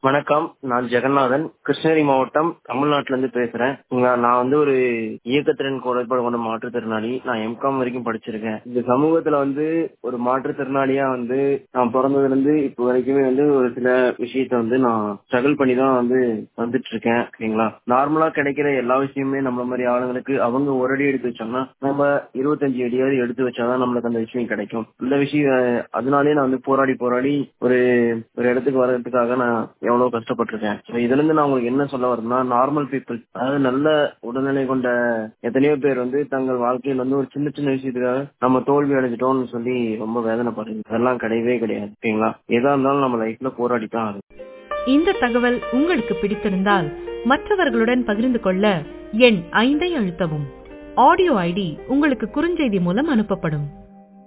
வணக்கம் நான் ஜெகநாதன் கிருஷ்ணகிரி மாவட்டம் தமிழ்நாட்டுல இருந்து பேசுறேன் இங்க நான் வந்து ஒரு இயக்கத்திறன் குறைபாடு கொண்ட மாற்றுத்திறனாளி நான் எம்காம் வரைக்கும் படிச்சிருக்கேன் இந்த சமூகத்துல வந்து ஒரு மாற்றுத்திறனாளியா வந்து நான் பிறந்ததுல இருந்து இப்போ வரைக்குமே வந்து ஒரு சில விஷயத்த வந்து நான் ஸ்ட்ரகிள் பண்ணி தான் வந்து வந்துட்டு இருக்கேன் ஓகேங்களா நார்மலா கிடைக்கிற எல்லா விஷயமுமே நம்மள மாதிரி ஆளுங்களுக்கு அவங்க ஒரு அடி எடுத்து வச்சாங்கன்னா நம்ம இருபத்தஞ்சு அடியாவது எடுத்து வச்சாதான் நம்மளுக்கு அந்த விஷயம் கிடைக்கும் இந்த விஷயம் அதனாலே நான் வந்து போராடி போராடி ஒரு ஒரு இடத்துக்கு வர்றதுக்காக நான் எவ்வளவு கஷ்டப்பட்டிருக்கேன் So இதுல இருந்து நான் உங்களுக்கு என்ன சொல்ல வரேன்னா நார்மல் பீப்புள் அதாவது நல்ல உடல்நிலை கொண்ட எத்தனையோ பேர் வந்து தங்கள் வாழ்க்கையில் வந்து ஒரு சின்ன சின்ன விஷயத்துக்காக நம்ம தோல்வி அடைஞ்சிட்டோம்னு சொல்லி ரொம்ப வேதனைப்படுறீங்க அதெல்லாம் கிடையவே கிடையாது ஓகேங்களா எதா இருந்தாலும் நம்ம லைஃப்ல போராடி தான் ஆகும் இந்த தகவல் உங்களுக்கு பிடித்திருந்தால் மற்றவர்களுடன் பகிர்ந்து கொள்ள எண் ஐந்தை அழுத்தவும் ஆடியோ ஐடி உங்களுக்கு குறுஞ்செய்தி மூலம் அனுப்பப்படும்